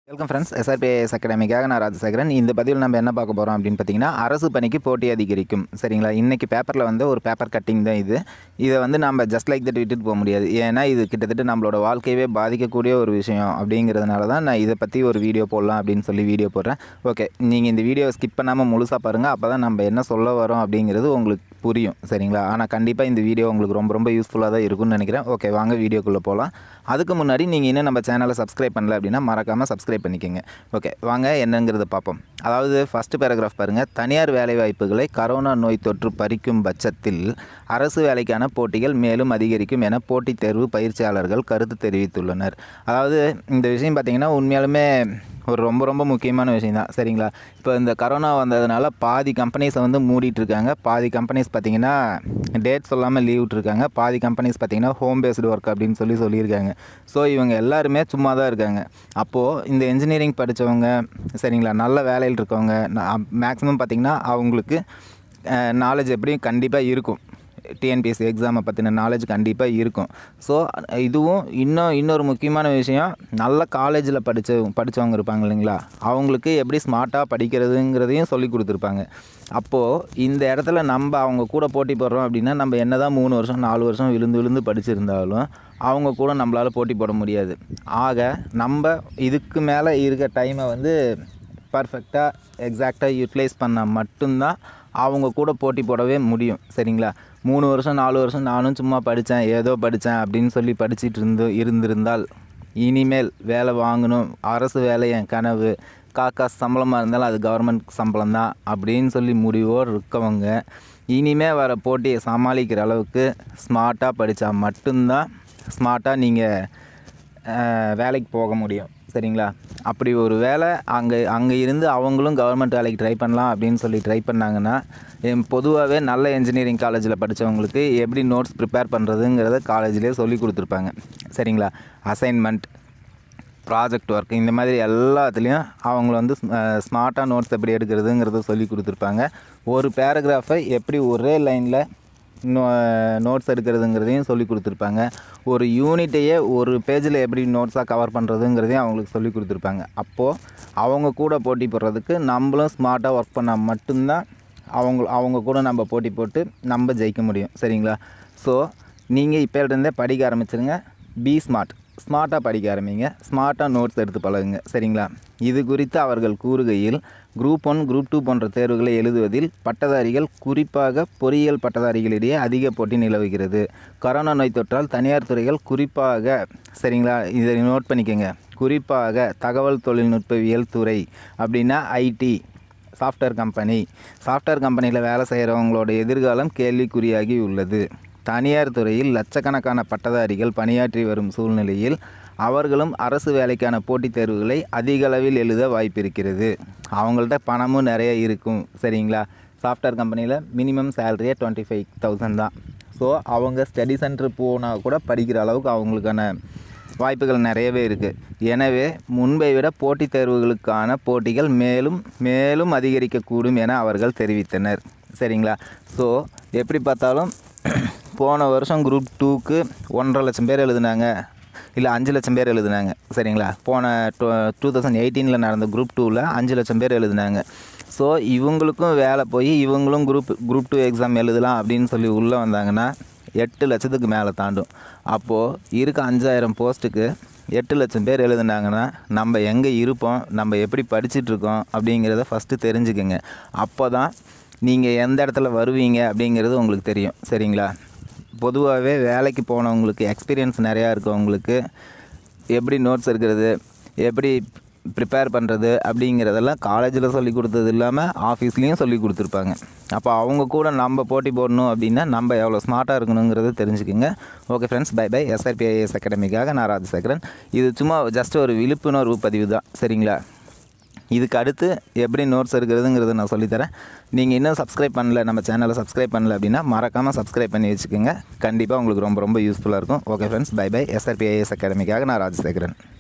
welcome friends SRBS அகாடமிக்காக நான் ராஜசேகரன் இந்த பதிவில் நம்ம என்ன பார்க்க போகிறோம் அப்படின்னு பார்த்தீங்கன்னா அரசு பணிக்கு போட்டி அதிகரிக்கும் சரிங்களா இன்றைக்கி பேப்பரில் வந்து ஒரு பேப்பர் கட்டிங் தான் இது இதை வந்து நம்ம ஜஸ்ட் லைக் தட் விட்டுட்டு போக முடியாது ஏன்னா இது கிட்டத்தட்ட நம்மளோட வாழ்க்கையவே பாதிக்கக்கூடிய ஒரு விஷயம் அப்படிங்கிறதுனால தான் நான் இதை பற்றி ஒரு வீடியோ போடலாம் அப்படின்னு சொல்லி வீடியோ போடுறேன் ஓகே நீங்கள் இந்த வீடியோவை ஸ்கிப் பண்ணாமல் முழுசாக பாருங்கள் அப்போ தான் நம்ம என்ன சொல்ல வரோம் அப்படிங்கிறது உங்களுக்கு புரியும் சரிங்களா ஆனால் கண்டிப்பாக இந்த வீடியோ உங்களுக்கு ரொம்ப ரொம்ப யூஸ்ஃபுல்லாக தான் இருக்கும்னு நினைக்கிறேன் ஓகே வாங்க வீடியோக்குள்ளே போகலாம் அதுக்கு முன்னாடி நீங்கள் இன்னும் நம்ம சேனலை சப்ஸ்கிரைப் பண்ணல அப்படின்னா மறக்காமல் சப்ஸ்கிரைப் பண்ணிக்கோங்க ஓகே வாங்க என்னங்கிறத பார்ப்போம் அதாவது ஃபஸ்ட்டு பேராகிராஃப் பாருங்கள் தனியார் வேலைவாய்ப்புகளை கரோனா நோய் தொற்று பறிக்கும் பட்சத்தில் அரசு வேலைக்கான போட்டிகள் மேலும் அதிகரிக்கும் என போட்டித் தேர்வு பயிற்சியாளர்கள் கருத்து தெரிவித்துள்ளனர் அதாவது இந்த விஷயம் பார்த்திங்கன்னா உண்மையாலுமே ஒரு ரொம்ப ரொம்ப முக்கியமான விஷயம் தான் சரிங்களா இப்போ இந்த கரோனா வந்ததுனால பாதி கம்பெனிஸை வந்து மூடிட்டு இருக்காங்க பாதி கம்பெனிஸ் பார்த்திங்கன்னா டேட் சொல்லாமல் லீவ் விட்டுருக்காங்க பாதி கம்பெனிஸ் பார்த்திங்கன்னா ஹோம் பேஸ்டு ஒர்க் அப்படின்னு சொல்லி சொல்லியிருக்காங்க ஸோ இவங்க எல்லாருமே சும்மா தான் இருக்காங்க அப்போது இந்த இன்ஜினியரிங் படித்தவங்க சரிங்களா நல்ல வேலையில் இருக்கவங்க மேக்ஸிமம் பார்த்திங்கன்னா அவங்களுக்கு நாலேஜ் எப்படியும் கண்டிப்பாக இருக்கும் டிஎன்பிஎஸ்சி எக்ஸாமை பற்றின நாலேஜ் கண்டிப்பாக இருக்கும் ஸோ இதுவும் இன்னும் இன்னொரு முக்கியமான விஷயம் நல்ல காலேஜில் படித்த படித்தவங்க இருப்பாங்க இல்லைங்களா அவங்களுக்கு எப்படி ஸ்மார்ட்டாக படிக்கிறதுங்கிறதையும் சொல்லி கொடுத்துருப்பாங்க அப்போது இந்த இடத்துல நம்ம அவங்க கூட போட்டி போடுறோம் அப்படின்னா நம்ம என்ன தான் மூணு வருஷம் நாலு வருஷம் விழுந்து விழுந்து படிச்சிருந்தாலும் அவங்க கூட நம்மளால் போட்டி போட முடியாது ஆக நம்ம இதுக்கு மேலே இருக்க டைமை வந்து பர்ஃபெக்டாக எக்ஸாக்டாக யூட்டிலைஸ் பண்ணால் மட்டும்தான் அவங்க கூட போட்டி போடவே முடியும் சரிங்களா மூணு வருஷம் நாலு வருஷம் நானும் சும்மா படித்தேன் ஏதோ படித்தேன் அப்படின்னு சொல்லி படிச்சுட்டு இருந்து இருந்திருந்தால் இனிமேல் வேலை வாங்கணும் அரசு வேலை என் கனவு காக்கா சம்பளமாக இருந்தாலும் அது கவர்மெண்ட் சம்பளம் தான் அப்படின்னு சொல்லி முடிவோடு இருக்கவங்க இனிமேல் வர போட்டியை சமாளிக்கிற அளவுக்கு ஸ்மார்ட்டாக படித்தா மட்டும்தான் ஸ்மார்ட்டாக நீங்கள் வேலைக்கு போக முடியும் சரிங்களா அப்படி ஒரு வேலை அங்கே அங்கே இருந்து அவங்களும் கவர்மெண்ட் வேலைக்கு ட்ரை பண்ணலாம் அப்படின்னு சொல்லி ட்ரை பண்ணாங்கன்னா பொதுவாகவே நல்ல இன்ஜினியரிங் காலேஜில் படித்தவங்களுக்கு எப்படி நோட்ஸ் ப்ரிப்பேர் பண்ணுறதுங்கிறத காலேஜ்லேயே சொல்லி கொடுத்துருப்பாங்க சரிங்களா அசைன்மெண்ட் ப்ராஜெக்ட் ஒர்க் இந்த மாதிரி எல்லாத்துலேயும் அவங்கள வந்து ஸ்மார்ட்டாக நோட்ஸ் எப்படி எடுக்கிறதுங்கிறத சொல்லி கொடுத்துருப்பாங்க ஒரு பேராகிராஃபை எப்படி ஒரே லைனில் நோ நோட்ஸ் எடுக்கிறதுங்கிறதையும் சொல்லி கொடுத்துருப்பாங்க ஒரு யூனிட்டையே ஒரு பேஜில் எப்படி நோட்ஸாக கவர் பண்ணுறதுங்கிறதையும் அவங்களுக்கு சொல்லி கொடுத்துருப்பாங்க அப்போது அவங்க கூட போட்டி போடுறதுக்கு நம்மளும் ஸ்மார்ட்டாக ஒர்க் பண்ணால் மட்டும்தான் அவங்க அவங்க கூட நம்ம போட்டி போட்டு நம்ம ஜெயிக்க முடியும் சரிங்களா ஸோ நீங்கள் இப்போலேருந்தே படிக்க ஆரம்பிச்சிருங்க பி ஸ்மார்ட் ஸ்மார்ட்டாக படிக்க ஆரம்பிங்க ஸ்மார்ட்டாக நோட்ஸ் எடுத்து பழகுங்க சரிங்களா இது குறித்து அவர்கள் கூறுகையில் குரூப் ஒன் குரூப் டூ போன்ற தேர்வுகளை எழுதுவதில் பட்டதாரிகள் குறிப்பாக பொறியியல் பட்டதாரிகளிடையே அதிக போட்டி நிலவுகிறது கொரோனா நோய் தொற்றால் தனியார் துறைகள் குறிப்பாக சரிங்களா இதை நோட் பண்ணிக்கோங்க குறிப்பாக தகவல் தொழில்நுட்பவியல் துறை அப்படின்னா ஐடி சாஃப்ட்வேர் கம்பெனி சாஃப்ட்வேர் கம்பெனியில் வேலை செய்கிறவங்களோட எதிர்காலம் கேள்விக்குறியாகி உள்ளது தனியார் துறையில் லட்சக்கணக்கான பட்டதாரிகள் பணியாற்றி வரும் சூழ்நிலையில் அவர்களும் அரசு வேலைக்கான போட்டித் தேர்வுகளை அதிக அளவில் எழுத வாய்ப்பிருக்கிறது அவங்கள்ட்ட பணமும் நிறைய இருக்கும் சரிங்களா சாஃப்ட்வேர் கம்பெனியில் மினிமம் சேலரியே டுவெண்ட்டி ஃபைவ் தௌசண்ட் தான் ஸோ அவங்க ஸ்டடி சென்டர் போனால் கூட படிக்கிற அளவுக்கு அவங்களுக்கான வாய்ப்புகள் நிறையவே இருக்குது எனவே முன்பை விட போட்டித் தேர்வுகளுக்கான போட்டிகள் மேலும் மேலும் அதிகரிக்கக்கூடும் என அவர்கள் தெரிவித்தனர் சரிங்களா ஸோ எப்படி பார்த்தாலும் போன வருஷம் குரூப் டூக்கு ஒன்றரை லட்சம் பேர் எழுதுனாங்க இல்லை அஞ்சு லட்சம் பேர் எழுதுனாங்க சரிங்களா போன டூ டூ தௌசண்ட் எயிட்டீனில் நடந்த குரூப் டூவில் அஞ்சு லட்சம் பேர் எழுதுனாங்க ஸோ இவங்களுக்கும் வேலை போய் இவங்களும் குரூப் குரூப் டூ எக்ஸாம் எழுதலாம் அப்படின்னு சொல்லி உள்ளே வந்தாங்கன்னா எட்டு லட்சத்துக்கு மேலே தாண்டும் அப்போது இருக்க அஞ்சாயிரம் போஸ்ட்டுக்கு எட்டு லட்சம் பேர் எழுதுனாங்கன்னா நம்ம எங்கே இருப்போம் நம்ம எப்படி படிச்சுட்ருக்கோம் அப்படிங்கிறத ஃபஸ்ட்டு தெரிஞ்சுக்கோங்க அப்போ தான் நீங்கள் எந்த இடத்துல வருவீங்க அப்படிங்கிறது உங்களுக்கு தெரியும் சரிங்களா பொதுவாகவே வேலைக்கு போனவங்களுக்கு எக்ஸ்பீரியன்ஸ் நிறையா இருக்கவங்களுக்கு எப்படி நோட்ஸ் எடுக்கிறது எப்படி ப்ரிப்பேர் பண்ணுறது அப்படிங்கிறதெல்லாம் காலேஜில் சொல்லி கொடுத்தது இல்லாமல் ஆஃபீஸ்லேயும் சொல்லி கொடுத்துருப்பாங்க அப்போ அவங்க கூட நம்ம போட்டி போடணும் அப்படின்னா நம்ம எவ்வளோ ஸ்மார்ட்டாக இருக்கணுங்கிறத தெரிஞ்சுக்கோங்க okay friends bye bye SRPIS அகாடமிக்காக நான் ராஜசேகரன் இது சும்மா ஜஸ்ட் ஒரு விழிப்புணர்வு பதிவு தான் சரிங்களா இதுக்கு அடுத்து எப்படி நோட்ஸ் எடுக்கிறதுங்கிறத நான் சொல்லித்தரேன் நீங்கள் இன்னும் சப்ஸ்கிரைப் பண்ணல நம்ம சேனலை சப்ஸ்கிரைப் பண்ணல அப்படின்னா மறக்காமல் சப்ஸ்கிரைப் பண்ணி வச்சுக்கோங்க கண்டிப்பாக உங்களுக்கு ரொம்ப ரொம்ப யூஸ்ஃபுல்லாக இருக்கும் okay friends bye bye SRPIS அகாடமிக்காக நான் ராஜசேகரன்